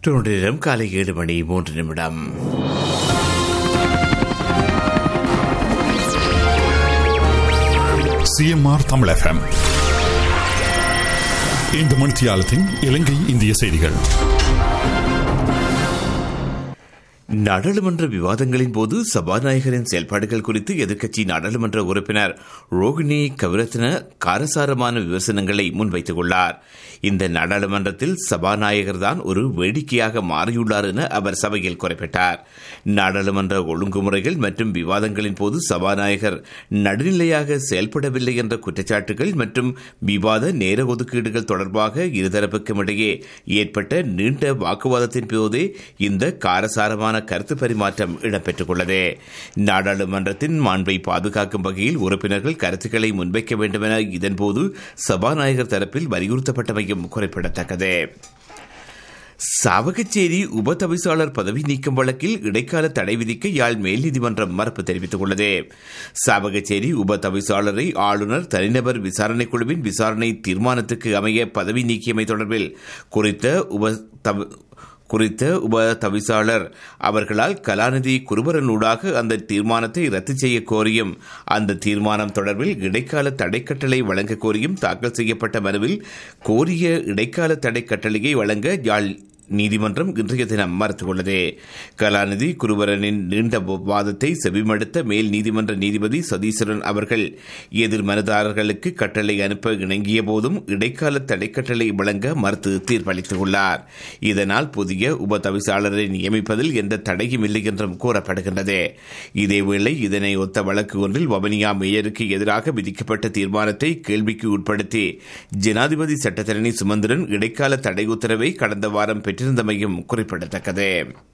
Toronto நேரம் காலை ஏழு மணி மூன்று நிமிடம் சிஎம்ஆர் தமிழ் எஃப்எம் இந்த மணித்தியாலத்தின் இலங்கை இந்திய செய்திகள் நாடாளுமன்ற விவாதங்களின் போது சபாநாயகரின் செயல்பாடுகள் குறித்து எதிர்க்கட்சி நாடாளுமன்ற உறுப்பினர் ரோகிணி கவிரத்ன காரசாரமான விமர்சனங்களை முன்வைத்துள்ளார் இந்த நாடாளுமன்றத்தில் சபாநாயகர் தான் ஒரு வேடிக்கையாக மாறியுள்ளார் என அவர் சபையில் குறிப்பிட்டார் நாடாளுமன்ற ஒழுங்குமுறைகள் மற்றும் விவாதங்களின் போது சபாநாயகர் நடுநிலையாக செயல்படவில்லை என்ற குற்றச்சாட்டுகள் மற்றும் விவாத நேர ஒதுக்கீடுகள் தொடர்பாக இருதரப்புக்கும் இடையே ஏற்பட்ட நீண்ட வாக்குவாதத்தின் போதே இந்த காரசாரமான கருத்து பரிமாற்றம் இடம்பெற்றுள்ளது நாடாளுமன்றத்தின் மாண்பை பாதுகாக்கும் வகையில் உறுப்பினர்கள் கருத்துக்களை முன்வைக்க வேண்டும் என இதன்போது சபாநாயகர் தரப்பில் வலியுறுத்தப்பட்டமையும் குறிப்பிடத்தக்கது சாவகச்சேரி உப தவிசாளர் பதவி நீக்கம் வழக்கில் இடைக்கால தடை விதிக்க யாழ் மேல் நீதிமன்றம் மறுப்பு தெரிவித்துள்ளது சாவகச்சேரி உப தவிசாளரை ஆளுநர் தனிநபர் விசாரணை குழுவின் விசாரணை தீர்மானத்துக்கு அமைய பதவி நீக்கியமை தொடர்பில் குறித்த உப குறித்த உப தவிசாளர் அவர்களால் கலாநிதி குருபரனூடாக அந்த தீர்மானத்தை ரத்து செய்ய கோரியும் அந்த தீர்மானம் தொடர்பில் இடைக்கால தடைக்கட்டளை வழங்க கோரியும் தாக்கல் செய்யப்பட்ட மனுவில் கோரிய இடைக்கால தடை கட்டளையை வழங்க யாழ் நீதிமன்றம் இன்றைய தினம் மறுத்துள்ளது கலாநிதி குருவரனின் நீண்ட வாதத்தை செவிமடுத்த மேல் நீதிமன்ற நீதிபதி சதீஸ்வரன் அவர்கள் எதிர் மனுதாரர்களுக்கு கட்டளை அனுப்ப இணங்கிய போதும் இடைக்கால தடை கட்டளை வழங்க மறுத்து தீர்ப்பளித்துள்ளார் இதனால் புதிய உப தவிசாளரை நியமிப்பதில் எந்த தடையும் இல்லை என்றும் கூறப்படுகின்றது இதேவேளை இதனை ஒத்த வழக்கு ஒன்றில் வவனியா மேயருக்கு எதிராக விதிக்கப்பட்ட தீர்மானத்தை கேள்விக்கு உட்படுத்தி ஜனாதிபதி சட்டத்தரணி சுமந்திரன் இடைக்கால தடை உத்தரவை கடந்த வாரம் பெற்றிருந்தமையும் குறிப்பிடத்தக்கது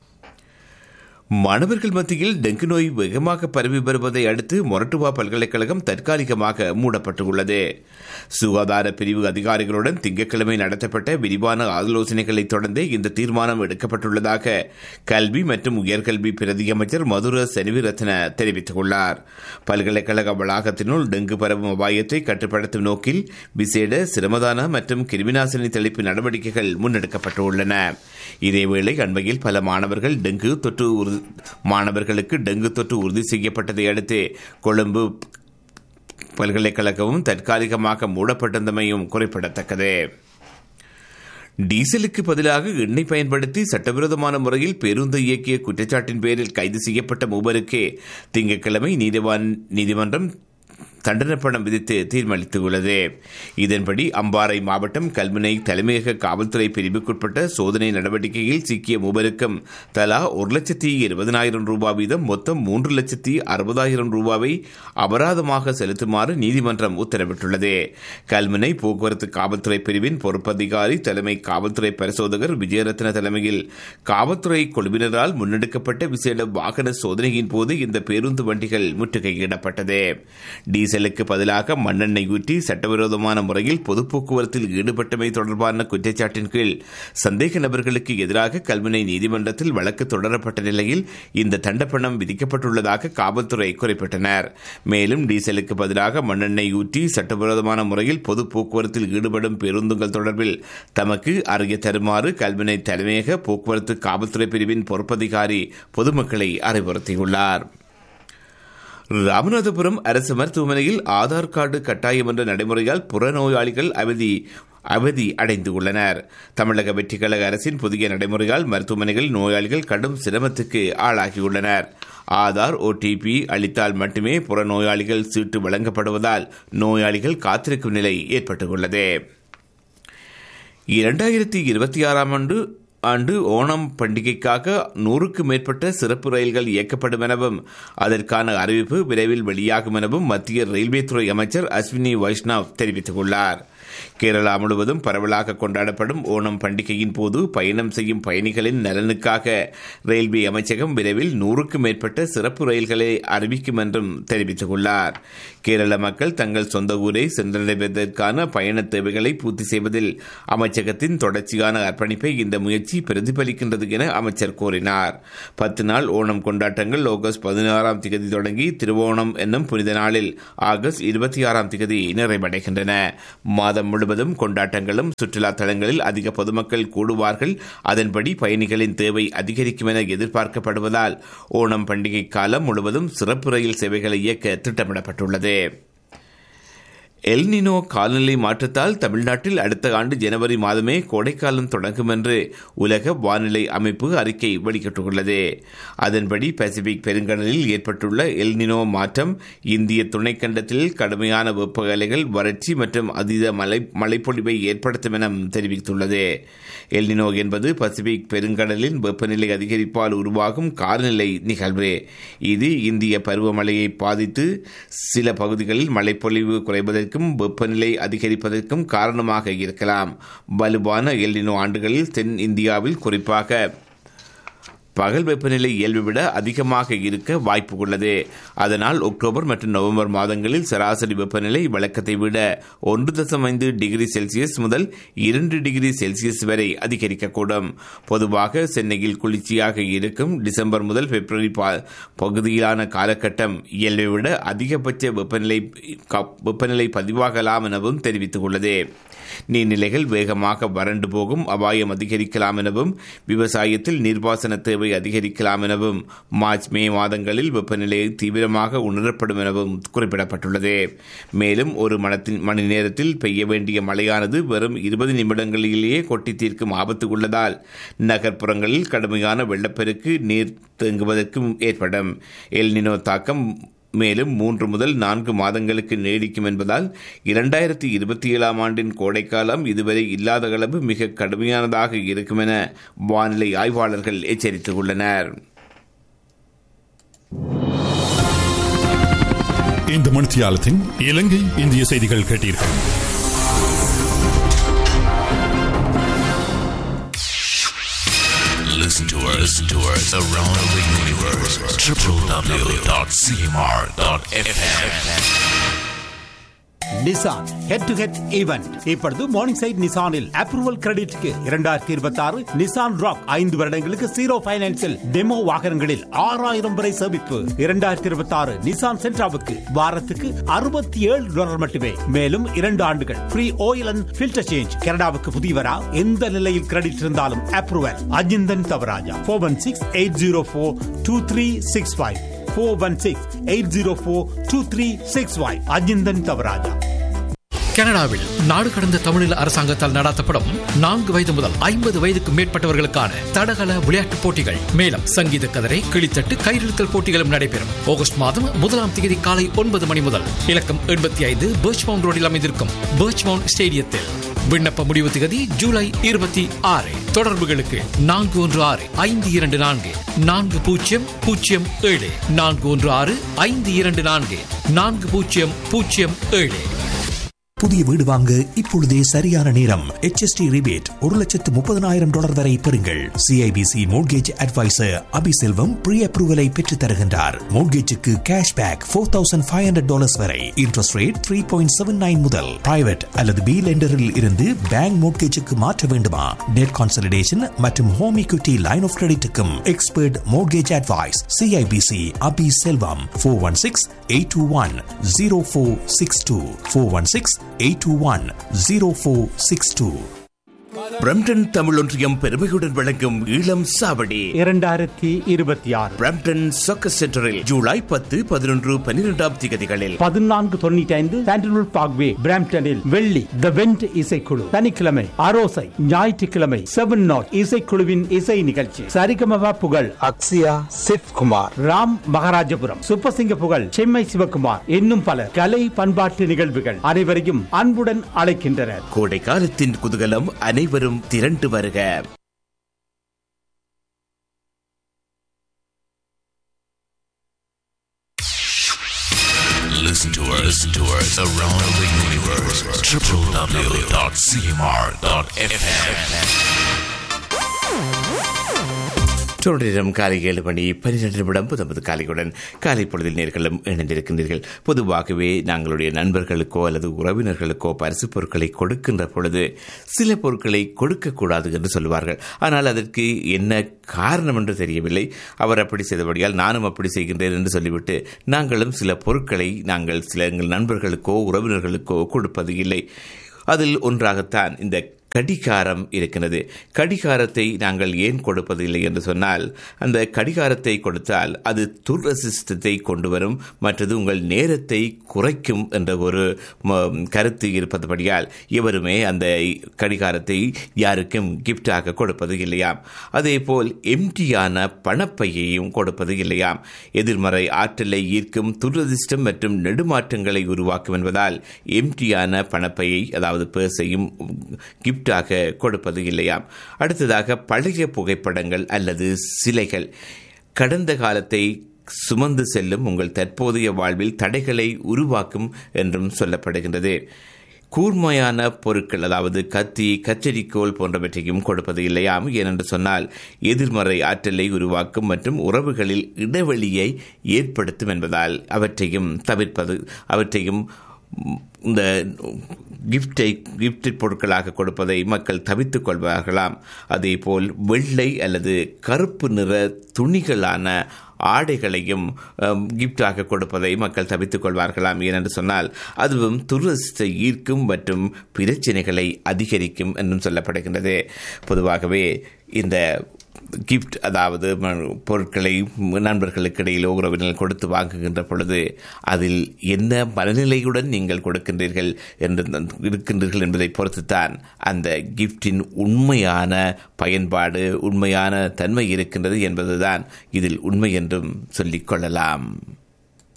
மாணவர்கள் மத்தியில் டெங்கு நோய் வேகமாக பரவி வருவதை அடுத்து மொரட்டுவா பல்கலைக்கழகம் தற்காலிகமாக மூடப்பட்டுள்ளது சுகாதார பிரிவு அதிகாரிகளுடன் திங்கட்கிழமை நடத்தப்பட்ட விரிவான ஆலோசனைகளை தொடர்ந்தே இந்த தீர்மானம் எடுக்கப்பட்டுள்ளதாக கல்வி மற்றும் உயர்கல்வி பிரதி அமைச்சர் மதுர செனிவிரத்ன தெரிவித்துள்ளார் பல்கலைக்கழக வளாகத்தினுள் டெங்கு பரவும் அபாயத்தை கட்டுப்படுத்தும் நோக்கில் விசேட சிரமதான மற்றும் கிருமிநாசினி தெளிப்பு நடவடிக்கைகள் முன்னெடுக்கப்பட்டுள்ளன இதேவேளை அண்மையில் பல மாணவர்கள் டெங்கு தொற்று மாணவர்களுக்கு டெங்கு தொற்று உறுதி செய்யப்பட்டதை அடுத்து கொழும்பு பல்கலைக்கழகமும் தற்காலிகமாக மூடப்பட்டிருந்தமையும் குறிப்பிடத்தக்கது டீசலுக்கு பதிலாக எண்ணெய் பயன்படுத்தி சட்டவிரோதமான முறையில் பேருந்து இயக்கிய குற்றச்சாட்டின் பேரில் கைது செய்யப்பட்ட மூவருக்கே திங்கட்கிழமை நீதிவான் நீதிமன்றம் தண்டனை பணம் விதித்து தீர்மானித்துள்ளது இதன்படி அம்பாறை மாவட்டம் கல்முனை தலைமையக காவல்துறை பிரிவுக்குட்பட்ட சோதனை நடவடிக்கையில் சிக்கிய மூவருக்கும் தலா ஒரு லட்சத்தி இருபதனாயிரம் ரூபாய் வீதம் மொத்தம் மூன்று லட்சத்தி அறுபதாயிரம் ரூபாவை அபராதமாக செலுத்துமாறு நீதிமன்றம் உத்தரவிட்டுள்ளது கல்முனை போக்குவரத்து காவல்துறை பிரிவின் பொறுப்பதிகாரி தலைமை காவல்துறை பரிசோதகர் விஜயரத்ன தலைமையில் காவல்துறை குழுவினரால் முன்னெடுக்கப்பட்ட விசேட வாகன சோதனையின் போது இந்த பேருந்து வண்டிகள் முற்றுகையிடப்பட்டது டீசலுக்கு பதிலாக மண்ணெண்ணெய் ஊற்றி சட்டவிரோதமான முறையில் பொது போக்குவரத்தில் ஈடுபட்டமை தொடர்பான குற்றச்சாட்டின் கீழ் சந்தேக நபர்களுக்கு எதிராக கல்முனை நீதிமன்றத்தில் வழக்கு தொடரப்பட்ட நிலையில் இந்த தண்டப்பணம் விதிக்கப்பட்டுள்ளதாக காவல்துறை குறிப்பிட்டனர் மேலும் டீசலுக்கு பதிலாக மண்ணெண்ணெய் ஊற்றி சட்டவிரோதமான முறையில் பொது போக்குவரத்தில் ஈடுபடும் பேருந்துகள் தொடர்பில் தமக்கு அறிய தருமாறு கல்முனை தலைமையக போக்குவரத்து காவல்துறை பிரிவின் பொறுப்பதிகாரி பொதுமக்களை அறிவுறுத்தியுள்ளார் ராமநாதபுரம் அரசு மருத்துவமனையில் ஆதார் கார்டு கட்டாயம் என்ற நடைமுறையால் புறநோயாளிகள் அவதி அவதி அடைந்துள்ளனர் தமிழக வெற்றிக்கழக அரசின் புதிய நடைமுறையால் மருத்துவமனைகள் நோயாளிகள் கடும் சிரமத்துக்கு ஆளாகியுள்ளனர் ஆதார் ஓடிபி அளித்தால் மட்டுமே புறநோயாளிகள் சீட்டு வழங்கப்படுவதால் நோயாளிகள் காத்திருக்கும் நிலை ஏற்பட்டுள்ளது இரண்டாயிரத்தி இருபத்தி ஆறாம் ஆண்டு ஆண்டு ஓணம் பண்டிகைக்காக நூறுக்கு மேற்பட்ட சிறப்பு ரயில்கள் இயக்கப்படும் எனவும் அதற்கான அறிவிப்பு விரைவில் வெளியாகும் எனவும் மத்திய ரயில்வே துறை அமைச்சர் அஸ்வினி வைஷ்ணவ் தெரிவித்துள்ளார் கேரளா முழுவதும் பரவலாக கொண்டாடப்படும் ஓணம் பண்டிகையின் போது பயணம் செய்யும் பயணிகளின் நலனுக்காக ரயில்வே அமைச்சகம் விரைவில் நூறுக்கும் மேற்பட்ட சிறப்பு ரயில்களை அறிவிக்கும் என்றும் தெரிவித்துள்ளார் கேரள மக்கள் தங்கள் சொந்த ஊரை சென்றடைவதற்கான பயண தேவைகளை பூர்த்தி செய்வதில் அமைச்சகத்தின் தொடர்ச்சியான அர்ப்பணிப்பை இந்த முயற்சி பிரதிபலிக்கின்றது என அமைச்சர் கூறினார் பத்து நாள் ஓணம் கொண்டாட்டங்கள் ஆகஸ்ட் பதினாறாம் திகதி தொடங்கி திருவோணம் என்னும் புனித நாளில் ஆகஸ்ட் இருபத்தி ஆறாம் திகதி நிறைவடைகின்றன மாதம் மாதம் முழுவதும் கொண்டாட்டங்களும் சுற்றுலா தலங்களில் அதிக பொதுமக்கள் கூடுவார்கள் அதன்படி பயணிகளின் தேவை அதிகரிக்கும் என எதிர்பார்க்கப்படுவதால் ஓணம் பண்டிகை காலம் முழுவதும் சிறப்பு ரயில் சேவைகளை இயக்க திட்டமிடப்பட்டுள்ளது எல்னினோ காலநிலை மாற்றத்தால் தமிழ்நாட்டில் அடுத்த ஆண்டு ஜனவரி மாதமே கோடைக்காலம் தொடங்கும் என்று உலக வானிலை அமைப்பு அறிக்கை வெளியிட்டுள்ளது அதன்படி பசிபிக் பெருங்கடலில் ஏற்பட்டுள்ள எல்னினோ மாற்றம் இந்திய துணைக்கண்டத்தில் கடுமையான வெப்ப வறட்சி மற்றும் அதீத மழை மழைப்பொழிவை ஏற்படுத்தும் என தெரிவித்துள்ளது எல்னினோ என்பது பசிபிக் பெருங்கடலின் வெப்பநிலை அதிகரிப்பால் உருவாகும் காலநிலை நிகழ்வு இது இந்திய பருவமழையை பாதித்து சில பகுதிகளில் மழைப்பொழிவு குறைவதற்கு குறைவதற்கும் வெப்பநிலை அதிகரிப்பதற்கும் காரணமாக இருக்கலாம் வலுவான எல்லினோ ஆண்டுகளில் தென் இந்தியாவில் குறிப்பாக பகல் வெப்பநிலை இயல்பை விட அதிகமாக இருக்க வாய்ப்பு உள்ளது அதனால் அக்டோபர் மற்றும் நவம்பர் மாதங்களில் சராசரி வெப்பநிலை வழக்கத்தை விட ஒன்று தசம் ஐந்து டிகிரி செல்சியஸ் முதல் இரண்டு டிகிரி செல்சியஸ் வரை அதிகரிக்கக்கூடும் பொதுவாக சென்னையில் குளிர்ச்சியாக இருக்கும் டிசம்பர் முதல் பிப்ரவரி பகுதியிலான காலகட்டம் இயல்பை விட அதிகபட்ச வெப்பநிலை வெப்பநிலை பதிவாகலாம் எனவும் தெரிவித்துள்ளது நீர்நிலைகள் வேகமாக வறண்டு போகும் அபாயம் அதிகரிக்கலாம் எனவும் விவசாயத்தில் நீர்ப்பாசன தேவை அதிகரிக்கலாம் எனவும் மார்ச் மே மாதங்களில் வெப்பநிலை தீவிரமாக உணரப்படும் எனவும் குறிப்பிடப்பட்டுள்ளது மேலும் ஒரு மணத்தின் மணி நேரத்தில் பெய்ய வேண்டிய மழையானது வெறும் இருபது நிமிடங்களிலேயே கொட்டி தீர்க்கும் ஆபத்து உள்ளதால் நகர்ப்புறங்களில் கடுமையான வெள்ளப்பெருக்கு நீர் தேங்குவதற்கும் ஏற்படும் எல்னினோ தாக்கம் மேலும் மூன்று முதல் நான்கு மாதங்களுக்கு நீடிக்கும் என்பதால் இரண்டாயிரத்தி இருபத்தி ஏழாம் ஆண்டின் கோடைக்காலம் இதுவரை இல்லாத அளவு மிக கடுமையானதாக இருக்கும் என வானிலை ஆய்வாளர்கள் எச்சரித்துள்ளனர் இந்த மணித்தியாலத்தின் இலங்கை இந்திய செய்திகள் கேட்டீர்கள் Listen to us, listen to us around the universe. www.cmr.fm. Nissan head to head event இப்பொழுது மார்னிங் சைட் நிசானில் அப்ரூவல் கிரெடிட்க்கு இரண்டாயிரத்தி இருபத்தி ஆறு நிசான் ராக் ஐந்து வருடங்களுக்கு ஜீரோ பைனான்சில் டெமோ வாகனங்களில் ஆறாயிரம் வரை சேமிப்பு இரண்டாயிரத்தி இருபத்தி ஆறு நிசான் சென்ட்ராவுக்கு வாரத்துக்கு அறுபத்தி ஏழு டாலர் மட்டுமே மேலும் இரண்டு ஆண்டுகள் free oil and filter change கனடாவுக்கு புதியவரா எந்த நிலையில் கிரெடிட் இருந்தாலும் approval Ajinthan Thavarajah four one six eight zero four two three six five four one six eight zero four two three six five Ajinthan Thavarajah கனடாவில் நாடு கடந்த தமிழில் அரசாங்கத்தால் நடத்தப்படும் நான்கு வயது முதல் ஐம்பது வயதுக்கு மேற்பட்டவர்களுக்கான தடகள விளையாட்டுப் போட்டிகள் மேலும் சங்கீத கதரை கிளித்தட்டு கயிறிழுத்தல் போட்டிகளும் நடைபெறும் ஆகஸ்ட் மாதம் முதலாம் தேதி காலை ஒன்பது மணி முதல் இலக்கம் எண்பத்தி ஐந்து பர்ச்மவுண்ட் ரோடில் அமைந்திருக்கும் பர்ச்மவுண்ட் ஸ்டேடியத்தில் விண்ணப்ப முடிவு திகதி ஜூலை இருபத்தி ஆறு தொடர்புகளுக்கு நான்கு ஒன்று ஆறு ஐந்து இரண்டு நான்கு நான்கு பூஜ்ஜியம் பூஜ்ஜியம் ஏழு நான்கு ஒன்று ஆறு ஐந்து இரண்டு நான்கு நான்கு பூஜ்ஜியம் பூஜ்ஜியம் ஏழு புதிய வீடு வாங்க இப்பொழுதே சரியான நேரம் HST ரிபேட் ஒரு லட்சத்து முப்பதனாயிரம் டாலர் வரை பெறுங்கள் CIBC mortgage advisor Abiselvam pre அப்ரூவலை பெற்றுத் தருகின்றார் மோட்கேஜுக்கு cash back four thousand five hundred dollars வரை interest rate three point seven nine முதல் பிரைவேட் அல்லது பி லெண்டரில் இருந்து பேங்க் மோட்கேஜுக்கு மாற்ற வேண்டுமா டெட் கான்சலிடேஷன் மற்றும் ஹோம் equity லைன் ஆஃப் கிரெடிட்டுக்கும் expert mortgage advice CIBC Abi Selvam four one six eight two one zero four six two four one six eight two one zero four six two Brampton Tamil ஒன்றியம் பெருமையுடன் வழங்கும் ஈழம் சாவடி இரண்டாயிரத்தி இருபத்தி ஆறு Brampton சொக்க சென்டரில் ஜூலை பத்து பதினொன்று பன்னிரெண்டாம் திகதிகளில் பதினான்கு தொண்ணூற்றி ஐந்து சாண்டல்வுட் பார்க்வே பிராம்டனில் வெள்ளி த வெண்ட் இசைக்குழு சனிக்கிழமை அரோசை ஞாயிற்றுக்கிழமை செவன் நாட் இசைக்குழுவின் இசை நிகழ்ச்சி சரிகமபா புகழ் அக்ஸியா சித் குமார் ராம் மகாராஜபுரம் சுப்பசிங்க புகழ் செம்மை சிவகுமார் இன்னும் பல கலை பண்பாட்டு நிகழ்வுகள் அனைவரையும் அன்புடன் அழைக்கின்றனர் கோடை காலத்தின் குதூகலம் அனைவரும் திரண்டு வருக Listen to us, listen to us around the universe. www.cmr.fm. தொடரிடம் காலை ஏழு மணி பன்னிரண்டு நிமிடம் புதம்பது காலையுடன் காலை பொழுதில் நேர்களும் இணைந்திருக்கின்றீர்கள் பொதுவாகவே நாங்களுடைய நண்பர்களுக்கோ அல்லது உறவினர்களுக்கோ பரிசு பொருட்களை கொடுக்கின்ற பொழுது சில பொருட்களை கொடுக்கக்கூடாது என்று சொல்லுவார்கள் ஆனால் அதற்கு என்ன காரணம் என்று தெரியவில்லை அவர் அப்படி செய்தபடியால் நானும் அப்படி செய்கின்றேன் என்று சொல்லிவிட்டு நாங்களும் சில பொருட்களை நாங்கள் சில எங்கள் நண்பர்களுக்கோ உறவினர்களுக்கோ கொடுப்பது இல்லை அதில் ஒன்றாகத்தான் இந்த கடிகாரம் இருக்கிறது கடிகாரத்தை நாங்கள் ஏன் கொடுப்பதில்லை என்று சொன்னால் அந்த கடிகாரத்தை கொடுத்தால் அது துர்ரசிஸ்டத்தை கொண்டு வரும் மற்றது உங்கள் நேரத்தை குறைக்கும் என்ற ஒரு ம- கருத்து இருப்பதுபடியால் எவருமே அந்த கடிகாரத்தை யாருக்கும் கிஃப்டாக கொடுப்பது இல்லையாம் அதேபோல் எம்டியான பணப்பையையும் கொடுப்பது இல்லையாம் எதிர்மறை ஆற்றலை ஈர்க்கும் துரதிர்ஷ்டம் மற்றும் நெடுமாற்றங்களை உருவாக்கும் என்பதால் எம்டியான பணப்பையை அதாவது பேர்ஸையும் கிஃப்டாக கொடுப்பது இல்லையாம் அடுத்ததாக பழைய புகைப்படங்கள் அல்லது சிலைகள் கடந்த காலத்தை சுமந்து செல்லும் உங்கள் தற்போதைய வாழ்வில் தடைகளை உருவாக்கும் என்றும் சொல்லப்படுகின்றது கூர்மையான பொருட்கள் அதாவது கத்தி கச்சரிக்கோல் போன்றவற்றையும் கொடுப்பது இல்லையாம் ஏனென்று சொன்னால் எதிர்மறை ஆற்றலை உருவாக்கும் மற்றும் உறவுகளில் இடைவெளியை ஏற்படுத்தும் என்பதால் அவற்றையும் தவிர்ப்பது அவற்றையும் இந்த கிஃப்டை கிஃப்ட் பொருட்களாக கொடுப்பதை மக்கள் தவித்துக் கொள்வார்களாம் அதேபோல் வெள்ளை அல்லது கருப்பு நிற துணிகளான ஆடைகளையும் அம், கிஃப்டாக கொடுப்பதை மக்கள் தவித்துக் கொள்வார்களாம் ஏனென்று சொன்னால் அதுவும் துரஸ்தை ஈர்க்கும் மற்றும் பிரச்சனைகளை அதிகரிக்கும் என்றும் சொல்லப்படுகின்றது பொதுவாகவே இந்த கிஃப்ட் அதாவது ம- பொருட்களை நண்பர்களுக்கு இடையில் உறவினர்கள் கொடுத்து வாங்குகின்ற பொழுது அதில் என்ன மனநிலையுடன் நீங்கள் கொடுக்கின்றீர்கள் என்று இருக்கின்றீர்கள் என்பதை பொறுத்துத்தான் அந்த கிஃப்டின் உண்மையான பயன்பாடு உண்மையான தன்மை இருக்கின்றது என்பதுதான் இதில் உண்மை என்றும் சொல்லிக் கொள்ளலாம்